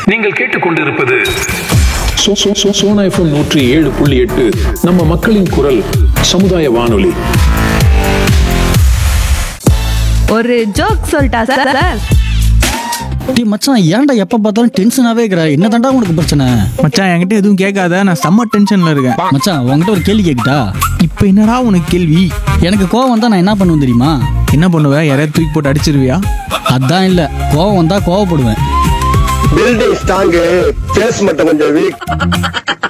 நீங்கள் கேட்டுக்கொண்டிருப்பது சோ- சோ- சோ- சோனா எஃப்எம் நூற்றி ஏழு புள்ளி எட்டு நம்ம மக்களின் குரல் சமுதாய வானொலி ஒரு ஜோக் சொல்லிட்டா சார் சார் டேய் மச்சான் ஏன்டா எப்ப பார்த்தாலும் டென்ஷனாவே இருக்கிற என்ன தாண்டா உனக்கு பிரச்சனை மச்சான் என்கிட்ட எதுவும் கேட்காத நான் செம்ம டென்ஷன்ல இருக்கேன் மச்சான் உன்கிட்ட ஒரு கேள்வி கேட்கட்டா இப்போ என்னடா உனக்கு கேள்வி எனக்கு கோவம் வந்தா நான் என்ன பண்ணுவேன் தெரியுமா என்ன பண்ணுவ யாரையாவது தூக்கி போட்டு அடிச்சிருவியா அதான் இல்ல கோவம் வந்தா கோவப்படுவேன் பில்டிங் ஸ்ட்ராங்கு பேஸ் மட்டும் கொஞ்சம் வீக்